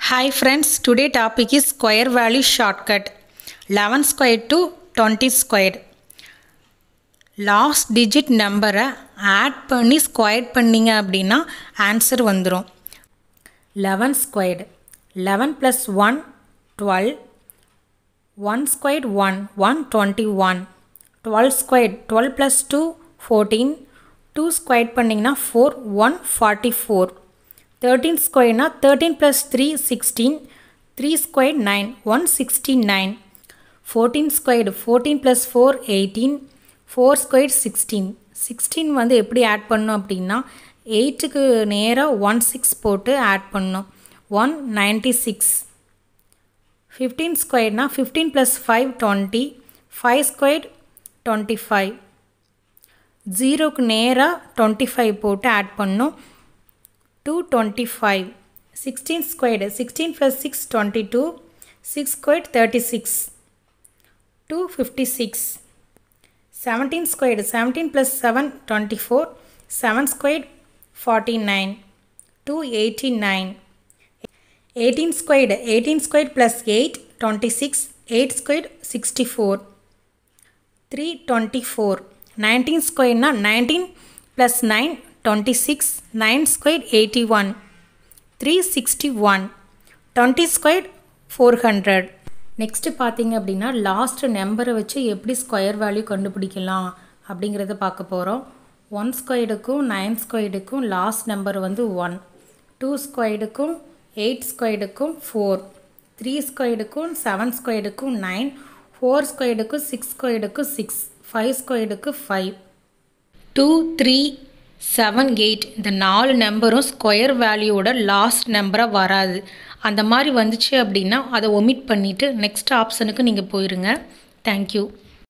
Hi friends, today topic is square value shortcut. 11 squared to 20 squared. Last digit நம்பரை add பண்ணி square பண்ணிங்க அப்படின்னா answer வந்துடும் eleven squared eleven plus one twelve one squared one one twenty one twelve squared twelve plus two fourteen two square பண்ணிங்கன்னா four one forty four thirteen ஸ்கொயர்னா thirteen plus three sixteen three square nine one sixty nine fourteen squared fourteen plus four eighteen four square sixteen sixteen வந்து எப்படி add பண்ணோம் அப்படின்னா எயிட்டுக்கு நேராக one six போட்டு add பண்ணோம் ஒன் நைன்ட்டி சிக்ஸ் ஃபிஃப்டீன் ஸ்கொயர்னா fifteen plus five twenty five square twenty five ஜீரோக்கு நேராக டுவெண்ட்டி ஃபைவ் போட்டு ஆட் பண்ணோம் two twenty five sixteen squared sixteen plus six twenty two six square thirty six two fifty six seventeen squared seventeen plus seven twenty four seven squared forty nine two eighty nine eighteen squared eighteen square plus eight twenty six eight square sixty four three twenty four nineteen ஸ்கொயர்னா nineteen plus nine twenty six nine square eighty one three sixty one twenty square four hundred next பார்த்தீங்க அப்படின்னா last நம்பரை வச்சு எப்படி square value கண்டுபிடிக்கலாம் அப்படிங்கிறத பார்க்க போகிறோம் one ஸ்கொயர்டுக்கும் நைன் ஸ்கொயர்டுக்கும் லாஸ்ட் நம்பர் வந்து ஒன் டூ ஸ்கொயர்டுக்கும் எயிட் ஸ்கொயர்டுக்கும் ஃபோர் த்ரீ ஸ்கொயர்டுக்கும் செவன் ஸ்கொயர்டுக்கும் நைன் ஃபோர் ஸ்கொயர்டுக்கும் சிக்ஸ் ஸ்கொயர்டுக்கும் சிக்ஸ் ஃபைவ் ஸ்கொயர்டுக்கு five two three seven eight இந்த நாலு நம்பரும் ஸ்கொயர் வேல்யூவோட லாஸ்ட் நம்பராக வராது அந்த மாதிரி வந்துச்சு அப்படின்னா அதை ஒமிட் பண்ணிவிட்டு நெக்ஸ்ட் ஆப்ஷனுக்கு நீங்கள் போயிருங்க தேங்க்யூ